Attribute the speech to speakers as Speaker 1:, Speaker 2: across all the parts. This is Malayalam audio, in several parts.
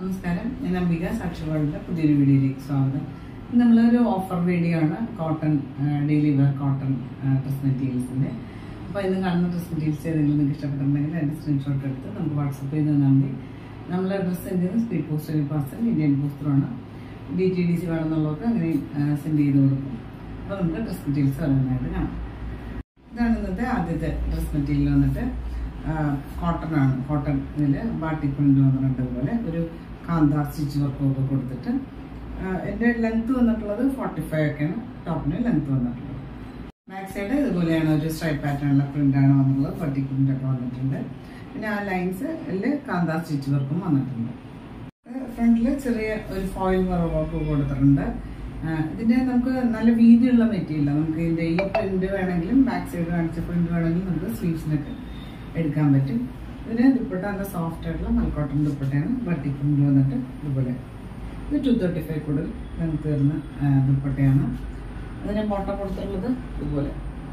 Speaker 1: നമസ്കാരം ഞാൻ അംബിക സാക്ഷി വേൾഡിന്റെ പുതിയൊരു വീഡിയോയിലേക്ക് സ്വാഗതം ഇന്ന് നമ്മളൊരു ഓഫർ വീഡിയോ ആണ് cotton daily wear cotton dress മെറ്റീരിയൽസിന്റെ അപ്പോൾ ഇന്ന് കാണുന്ന ഡ്രസ് മെറ്റീരിയൽസ് ഏതെങ്കിലും നിങ്ങൾക്ക് ഇഷ്ടപ്പെട്ടിട്ടുണ്ടെങ്കിൽ അതിന്റെ സ്ക്രീൻഷോട്ട് എടുത്ത് നമുക്ക് വാട്സപ്പ് ചെയ്ത് തന്നാൽ മതി നമ്മളെ ഡ്രസ് സെൻഡ് ചെയ്യുന്നത് സ്പീഡ് പോസ്റ്റ് പാർസൽ ഇന്ത്യൻ പോസ്റ്ററാണ് ഡി ടി ഡി സി വേണമെന്നുള്ളവർക്ക് അങ്ങനെ സെൻഡ് ചെയ്ത് കൊടുക്കും അപ്പോൾ നമുക്ക് ഡ്രസ് മെറ്റീരിയൽസ് വരുന്നതായിട്ട് കാണാം ഇതാണ് ഇന്നത്തെ ആദ്യത്തെ ഡ്രസ് മെറ്റീരിയൽ വന്നിട്ട് കോട്ടൺ ആണ് കോട്ടൺ ഇതിൽ ബാട്ടി പ്രിന്റ് വന്നിട്ടുണ്ട് പോലെ ഒരു കാന്ത സ്റ്റിച്ച് വർക്കും ഒക്കെ കൊടുത്തിട്ട് ആ, എൻ്റെ ലെങ്ത് വന്നിട്ടുള്ളത് ഫോർട്ടി ഫൈവ് ഒക്കെയാണ് ടോപ്പിന് ലെങ്ത് വന്നിട്ടുള്ളത് ബാക്ക് സൈഡ് ഇതുപോലെയാണ് ഒരു സ്ട്രൈപ്പ് പാറ്റേണുള്ള പ്രിന്റ് ആണ് വന്നിട്ടുള്ളത് പട്ടി പ്രിന്റ് ഒക്കെ വന്നിട്ടുണ്ട് പിന്നെ ആ ലൈൻസ് കാന്ത സ്റ്റിച്ച് വർക്കും വന്നിട്ടുണ്ട് ഫ്രണ്ടിൽ ചെറിയ ഒരു ഫോയിൽ വർക്ക് കൊടുത്തിട്ടുണ്ട് ആ, ഇതിന്റെ നമുക്ക് നല്ല വീതിയുള്ള മെറ്റീരിയൽ നമുക്ക് ഇതിന്റെ ഈ പ്രിന്റ് വേണമെങ്കിലും ബാക്ക് സൈഡ് കാണിച്ച പ്രിന്റ് വേണമെങ്കിലും നമുക്ക് സ്ലീവ്സിനൊക്കെ എടുക്കാൻ പറ്റും ഇതിന് ദുപ്പട്ട നല്ല സോഫ്റ്റ് ആയിട്ടുള്ള മൽക്കോട്ടൺ ദുപ്പട്ടയാണ് ബട്ടി പ്രിന്റ് വന്നിട്ട് ഇതുപോലെ ഇത് ടു തേർട്ടി ഫൈവ് കൂടുതൽ ലെങ്ത് വരുന്ന ആ, ദുപ്പട്ടയാണ് അതിന് ബോട്ടം കൊടുത്തിട്ടുള്ളത് ഇതുപോലെ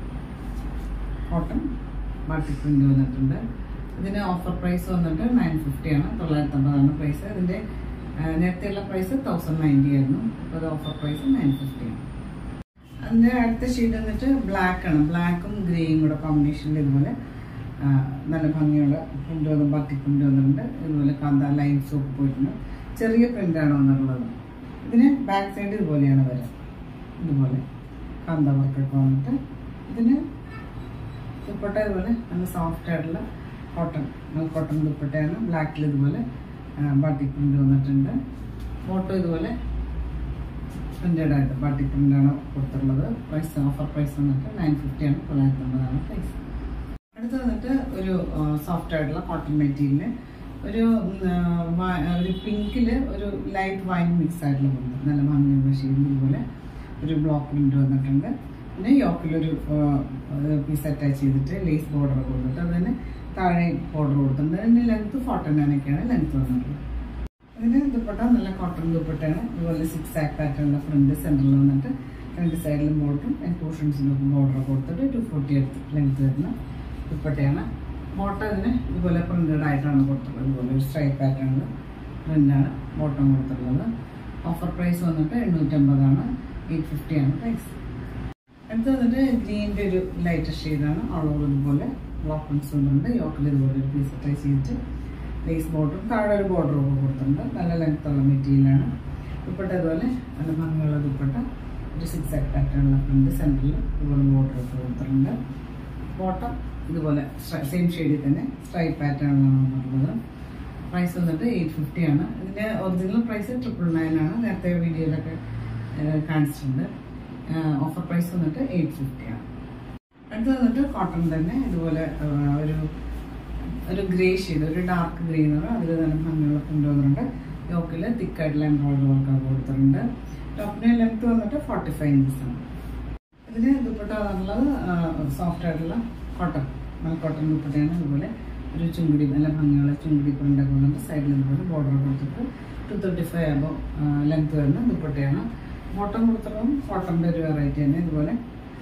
Speaker 1: കോട്ടൺ ബാട്ടി പ്രിന്റ് വന്നിട്ടുണ്ട് ഇതിന് ഓഫർ പ്രൈസ് വന്നിട്ട് നയൻ ഫിഫ്റ്റി ആണ് തൊള്ളായിരത്തി അമ്പതാണ് പ്രൈസ് ഇതിന്റെ ആ, നേരത്തെയുള്ള പ്രൈസ് തൗസൻഡ് നയൻറ്റി ആയിരുന്നു അപ്പോൾ അത് ഓഫർ പ്രൈസ് നയൻ ഫിഫ്റ്റി ആണ് അതിന്റെ അടുത്ത ഷെയ്ഡ് വന്നിട്ട് ബ്ലാക്ക് ആണ് ബ്ലാക്കും ഗ്രേയും കൂടെ കോമ്പിനേഷനിൽ ഇതുപോലെ ആ, നല്ല ഭംഗിയുള്ള പ്രിന്റ് വന്ന് ബാട്ടി പ്രിന്റ് വന്നിട്ടുണ്ട് ഇതുപോലെ കാന്ത ലൈൻസ് ഒക്കെ പോയിട്ടുണ്ട് ചെറിയ പ്രിന്റാണ് വന്നിട്ടുള്ളത് ഇതിന് ബാക്ക് സൈഡ് ഇതുപോലെയാണ് വരിക ഇതുപോലെ കാന്ത വർക്കൊക്കെ വന്നിട്ട് ഇതിന് ദുപ്പട്ട ഇതുപോലെ നല്ല സോഫ്റ്റ് ആയിട്ടുള്ള കോട്ടൺ കോട്ടൺ ദുപ്പട്ടയാണ് ബ്ലാക്കിൽ ഇതുപോലെ ബാട്ടി പ്രിന്റ് വന്നിട്ടുണ്ട് ഫോട്ടോ ഇതുപോലെ പ്രിന്റഡ് ആയിട്ട് ബാട്ടി പ്രിന്റ് ആണ് കൊടുത്തിട്ടുള്ളത് പ്രൈസ് ഓഫർ പ്രൈസ് വന്നിട്ട് നയൻ ഫിഫ്റ്റി ആണ് തൊള്ളായിരത്തി അമ്പതാണ് പ്രൈസ് അടുത്ത് വന്നിട്ട് ഒരു സോഫ്റ്റ് ആയിട്ടുള്ള കോട്ടൺ മെറ്റീരിയൽ ഒരു ഉം, ആ, വ- ഒരു പിങ്കില് ഒരു ലൈറ്റ് വൈൻ മിക്സ് ആയിട്ടുള്ള പ്രിന്റ് നല്ല ഭംഗിയുള്ള ഷെയ്ഡിൽ ഇതുപോലെ ഒരു ബ്ലോക്ക് പ്രിന്റ് വന്നിട്ടുണ്ട് പിന്നെ യോക്കിലൊരു പീസ് അറ്റാച്ച് ചെയ്തിട്ട് ലേസ് ബോർഡർ കൊടുത്തിട്ട് അതിന് താഴെ ബോർഡർ കൊടുത്തിട്ടുണ്ട് അതിന്റെ ലെങ്ത് ഫോർട്ടി നയനൊക്കെയാണ് ലെങ്ത് വന്നിട്ടുള്ളത് അതിന് ദുപ്പട്ട നല്ല കോട്ടൺ ദുപ്പട്ടയാണ് ഇതുപോലെ സിക്സ് ആക്ക് പാറ്റേണുള്ള ഫ്രണ്ട് സെന്ററിൽ വന്നിട്ട് രണ്ട് സൈഡിലും ബോട്ടും പോർഷൻസിലും ബോർഡർ കൊടുത്തിട്ട് ടു ഫോർട്ടി എടുത്ത് ലെങ്ത് വരുന്ന ദുപ്പട്ടയാണ് ബോട്ടം ഇതിന് ഇതുപോലെ പ്രിന്റഡ് ആയിട്ടാണ് കൊടുത്തിട്ടുള്ളത് ഇതുപോലെ ഒരു സ്ട്രൈപ്പ് പാറ്റേണിൽ പ്രിന്റാണ് ബോട്ടം കൊടുത്തിട്ടുള്ളത് ഓഫർ പ്രൈസ് വന്നിട്ട് എണ്ണൂറ്റമ്പതാണ് എയ്റ്റ് ഫിഫ്റ്റി ആണ് പ്രൈസ് അടുത്ത് വന്നിട്ട് ഗ്രീൻ്റെ ഒരു ലൈറ്റർ ഷെയ്ഡാണ് ഓൾ ഓവർ ഇതുപോലെ ബ്ലോക്ക് പ്രിൻസ് വന്നിട്ടുണ്ട് യോക്കിൽ ഇതുപോലെ ഒരു പീസ് അറ്റാച്ച് ചെയ്തിട്ട് ലേസ് ബോർഡറും താഴെ ഒരു ബോർഡറും ഒക്കെ കൊടുത്തിട്ടുണ്ട് നല്ല ലെങ്ത് ഉള്ള മെറ്റീരിയലാണ് ദുപ്പട്ട ഇതുപോലെ നല്ല ഭംഗിയുള്ള ദുപ്പട്ട ഒരു സിക്സ് ആക്ക് പാറ്റേണുള്ള പ്രിന്റ് സെൻറ്ററിൽ ഇതുപോലെ ബോർഡർ ഒക്കെ കൊടുത്തിട്ടുണ്ട് ബോട്ടം ഇതുപോലെ സെയിം ഷെയ്ഡിൽ തന്നെ സ്ട്രൈപ്പ് പാറ്റേണിലാണ് വന്നിട്ടുള്ളത് പ്രൈസ് വന്നിട്ട് എയ്റ്റ് ഫിഫ്റ്റി ആണ് ഇതിൻ്റെ ഒറിജിനൽ പ്രൈസ് ട്രിപ്പിൾ നയൻ ആണ് നേരത്തെ വീഡിയോയിലൊക്കെ ഏഹ്, കാണിച്ചിട്ടുണ്ട് ഓഫർ പ്രൈസ് വന്നിട്ട് എയ്റ്റ് ഫിഫ്റ്റി ആണ് അടുത്ത് വന്നിട്ട് കോട്ടൺ തന്നെ ഇതുപോലെ ഏഹ്, ഒരു ഒരു ഗ്രേ ഷെയ്ഡ് ഒരു ഡാർക്ക് ഗ്രേ എന്ന് പറയുന്നത് അതിൽ നല്ല ഭംഗിയുള്ള പ്രിന്റ് വന്നിട്ടുണ്ട് യോക്കിൽ തിക്കായിട്ടുള്ള എംബ്രോയിഡറി വർക്കൊക്കെ കൊടുത്തിട്ടുണ്ട് ടോപ്പിന് ലെങ്ത് വന്നിട്ട് ഫോർട്ടി ഫൈവ് ഇഞ്ചസ് ആണ് ഇതിന് ദുപ്പട്ട എന്നുള്ളത് സോഫ്റ്റ് ആയിട്ടുള്ള കോട്ടൺ നല്ല കോട്ടൺ ദുപ്പട്ടയാണ് ഇതുപോലെ ഒരു ചുങ്കിടി നല്ല ഭംഗിയുള്ള ചുങ്കിടി പ്രിൻ്റൊക്കെ വന്നിട്ട് സൈഡിൽ ഇതുപോലെ ബോർഡർ കൊടുത്തിട്ട് ടു തേർട്ടി ഫൈവ് ആകുമ്പോൾ ലെങ്ത് വരുന്ന ദുപ്പട്ടയാണ് ബോട്ടം കൊടുത്തിട്ടും കോട്ടൻ്റെ ഒരു വെറൈറ്റി തന്നെ ഇതുപോലെ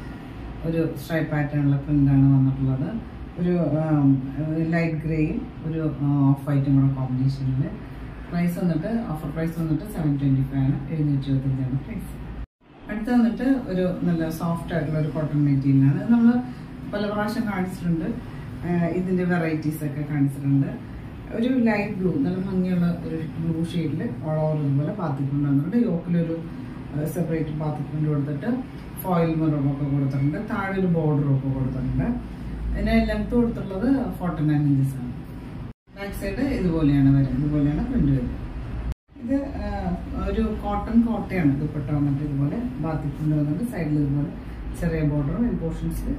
Speaker 1: ഒരു സ്ട്രൈപ്പ് പാറ്റേണുള്ള പ്രിൻ്റാണ് വന്നിട്ടുള്ളത് ഒരു ലൈറ്റ് ഗ്രേയും ഒരു ഓഫ് വൈറ്റും കൂടെ കോമ്പിനേഷനിൽ പ്രൈസ് വന്നിട്ട് ഓഫർ പ്രൈസ് വന്നിട്ട് സെവൻ ട്വൻറ്റി ഫൈവ് ആണ് എഴുന്നൂറ്റി ഇരുപത്തഞ്ചാണ് പ്രൈസ് അടുത്ത് വന്നിട്ട് ഒരു നല്ല സോഫ്റ്റ് ആയിട്ടുള്ള ഒരു കോട്ടൺ മെറ്റീരിയലാണ് നമ്മൾ പല പ്രാവശ്യം കാണിച്ചിട്ടുണ്ട് ആഹ് ഇതിന്റെ വെറൈറ്റീസ് ഒക്കെ കാണിച്ചിട്ടുണ്ട് ഒരു ലൈറ്റ് ബ്ലൂ നല്ല ഭംഗിയുള്ള ഒരു ബ്ലൂ ഷെയ്ഡിൽ ഓൾ ഓവർ ഇതുപോലെ പാത്തിക്കൊണ്ട് വന്നിട്ടുണ്ട് യോക്കിലൊരു സെപ്പറേറ്റ് പാത്തിക്കൊണ്ട് കൊടുത്തിട്ട് ഫോയിൽ മിററൊക്കെ കൊടുത്തിട്ടുണ്ട് താഴെ ഒരു ബോർഡറും ഒക്കെ കൊടുത്തിട്ടുണ്ട് അതിന് ലെങ്ത് കൊടുത്തിട്ടുള്ളത് ഫോർട്ടി നയൻ ഇഞ്ചസ് ആണ് ബാക്ക് സൈഡ് ഇതുപോലെയാണ് വരുന്നത് ഇതുപോലെയാണ് പ്രിന്റ് വരുന്നത് ഇത് ആ, ഒരു കോട്ടൺ കോട്ടയാണ് ദുപ്പട്ട വന്നിട്ട് ഇതുപോലെ ബാത്തി പ്രിന്റ് വന്നിട്ട് സൈഡിൽ ഇതുപോലെ ചെറിയ ബോർഡറും ഈ പോർഷൻസിൽ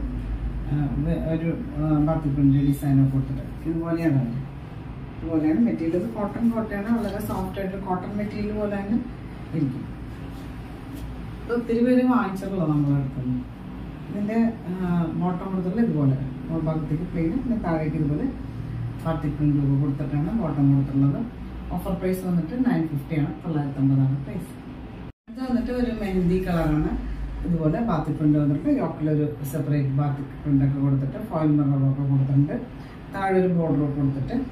Speaker 1: ഒരു ബാത്തി പ്രിന്റ് ഡിസൈനൊക്കെ കൊടുത്തിട്ട് ഇതുപോലെയാണ് വരുന്നത് ഇതുപോലെയാണ് മെറ്റീരിയൽ ഇത് കോട്ടൺ കോട്ടയാണ് വളരെ സോഫ്റ്റ് ആയിട്ട് കോട്ടൺ മെറ്റീരിയൽ പോലെ തന്നെ ഇരിക്കും ഇത് ഒത്തിരി പേര് വാങ്ങിച്ചിട്ടുള്ള നമ്മളെ അടുത്തുനിന്ന് ഇതിന്റെ ബോട്ടം കൊടുത്തിട്ടുള്ള ഇതുപോലെ ഭാഗത്തേക്ക് പ്ലെയിൻ പിന്നെ താഴേക്ക് ഇതുപോലെ പാർട്ടി പ്രിന്റ് രൂപ കൊടുത്തിട്ടാണ് ബോട്ടം കൊടുത്തിട്ടുള്ളത് ഓഫർ പ്രൈസ് വന്നിട്ട് നയൻ ഫിഫ്റ്റി ആണ് തൊള്ളായിരത്തി അമ്പതാണ് പ്രൈസ് ഇത് വന്നിട്ട് ഒരു മെഹന്തി കളറാണ് ഇതുപോലെ ബാത്തി പ്രിന്റ് വന്നിട്ട് യോക്കിലൊരു സെപ്പറേറ്റ് ബാത്തി പ്രിന്റ് ഒക്കെ കൊടുത്തിട്ട് ഫോയിൽ മിററൊക്കെ കൊടുത്തിട്ടുണ്ട് താഴെ ഒരു ബോർഡർ കൊടുത്തിട്ട്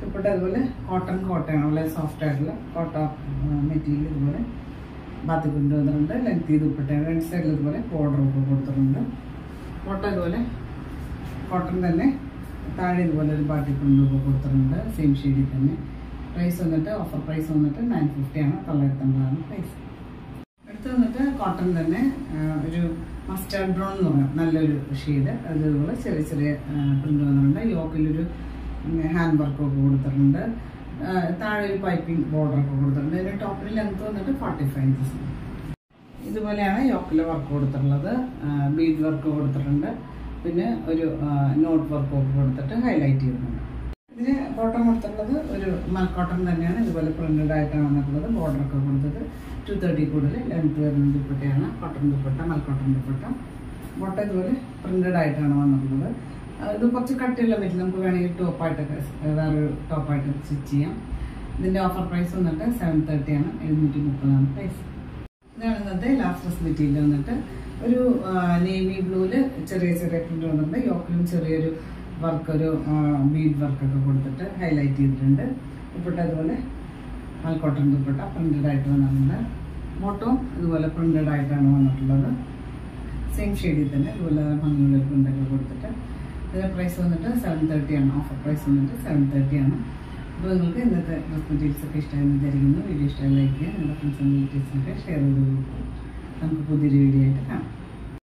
Speaker 1: ദുപ്പട്ട അതുപോലെ കോട്ടൺ കോട്ടയാണ് വളരെ സോഫ്റ്റ് ആയിട്ടുള്ള കോട്ട മെറ്റീരിയൽ ഇതുപോലെ ബാത്തി കൊണ്ടുവന്നിട്ടുണ്ട് ലെങ്തി ദുപ്പട്ടയാണ് രണ്ട് സൈഡിൽ ഇതുപോലെ ബോർഡർ ഒക്കെ കൊടുത്തിട്ടുണ്ട് കോട്ട ഇതുപോലെ കോട്ടൺ തന്നെ താഴെ ഇതുപോലെ ഒരു ബാട്ടി കൊണ്ടൊക്കെ കൊടുത്തിട്ടുണ്ട് സെയിം ഷെയ്ഡിൽ തന്നെ പ്രൈസ് വന്നിട്ട് ഓഫർ പ്രൈസ് വന്നിട്ട് നയൻ ഫിഫ്റ്റി ആണ് തൊള്ളായിരത്തമ്പതാണ് പ്രൈസ് അടുത്ത് വന്നിട്ട് കോട്ടൺ തന്നെ ആ, ഒരു മസ്റ്റാർഡ് ബ്രൗൺ എന്ന് പറയാം നല്ലൊരു ഷെയ്ഡ് അതുപോലെ ചെറിയ ചെറിയ പ്രിന്റ് വന്നിട്ടുണ്ട് യോക്കിലൊരു ഹാൻഡ് വർക്കൊക്കെ കൊടുത്തിട്ടുണ്ട് ആ, താഴെ ഒരു പൈപ്പിംഗ് ബോർഡർ ഒക്കെ കൊടുത്തിട്ടുണ്ട് ഇതിന്റെ ടോപ്പിൽ ലെങ്ത് വന്നിട്ട് ഫോർട്ടി ഫൈവ് ഇഞ്ചസ് ഇതുപോലെയാണ് യോക്കിൽ വർക്ക് കൊടുത്തിട്ടുള്ളത് ബീഡ് വർക്ക് കൊടുത്തിട്ടുണ്ട് പിന്നെ ഒരു നോട്ട് വർക്ക് ഒക്കെ കൊടുത്തിട്ട് ഹൈലൈറ്റ് ചെയ്തിട്ടുണ്ട് ഇതിന് ബോട്ടം കൊടുത്തിട്ടുള്ളത് ഒരു മൽക്കോട്ടൺ തന്നെയാണ് ഇതുപോലെ പ്രിന്റഡ് ആയിട്ടാണ് വന്നിട്ടുള്ളത് ബോർഡർ ഒക്കെ കൊടുത്തത് ടു തേർട്ടി കൂടുതൽ ലെങ്ത് വരുന്ന ദുപ്പട്ടയാണ് കോട്ടൺ ദുപ്പട്ട മൽക്കോട്ടൺ ദുപ്പട്ട ബോട്ടം ഇതുപോലെ പ്രിന്റഡ് ആയിട്ടാണ് വന്നിട്ടുള്ളത് ആ, ഇത് കുറച്ച് കട്ടിയുള്ള മെറ്റീരിയൽ നമുക്ക് വേണമെങ്കിൽ ടോപ്പായിട്ടൊക്കെ വേറൊരു ടോപ്പായിട്ട് സ്റ്റിച്ച് ചെയ്യാം ഇതിന്റെ ഓഫർ പ്രൈസ് വന്നിട്ട് സെവൻ തേർട്ടി ആണ് എഴുന്നൂറ്റി മുപ്പതാണ് പ്രൈസ് ഇതാണ് ഇന്നത്തെ ലാസ്റ്റസ് മെറ്റീരിയൽ വന്നിട്ട് ഒരു നേവി ബ്ലൂവില് ചെറിയ ചെറിയ പ്രിന്റ് വന്നിട്ടുണ്ട് യോക്കിലും ചെറിയൊരു വർക്ക് ഒരു ബീഡ് വർക്കൊക്കെ കൊടുത്തിട്ട് ഹൈലൈറ്റ് ചെയ്തിട്ടുണ്ട് ദുപ്പട്ട അതുപോലെ മൽക്കോട്ടൺ ദുപ്പട്ട പ്രിന്റഡ് ആയിട്ട് വന്നിട്ടുണ്ട് മോട്ടവും ഇതുപോലെ പ്രിന്റഡ് ആയിട്ടാണ് വന്നിട്ടുള്ളത് സെയിം ഷെയ്ഡിൽ തന്നെ ഇതുപോലെ ഭംഗിയുള്ള പ്രിന്റൊക്കെ കൊടുത്തിട്ട് ഇതിന്റെ പ്രൈസ് വന്നിട്ട് സെവൻ തേർട്ടി ആണ് ഓഫർ പ്രൈസ് വന്നിട്ട് സെവൻ തേർട്ടി ആണ് അപ്പോൾ നിങ്ങൾക്ക് ഇന്നത്തെ ഡ്രസ് മെറ്റീരിയൽസ് ഒക്കെ ഇഷ്ടമായെന്ന് വിചാരിക്കുന്നു വീഡിയോ ഇഷ്ടമായി ലൈക്ക് ചെയ്യുക നിങ്ങളുടെ ഫ്രണ്ട്സ് ആൻഡ് റിലേറ്റീവ്സിനൊക്കെ ഷെയർ ചെയ്ത് കൊടുക്കും നമുക്ക് പുതിയൊരു വീഡിയോ ആയിട്ട് കാണാം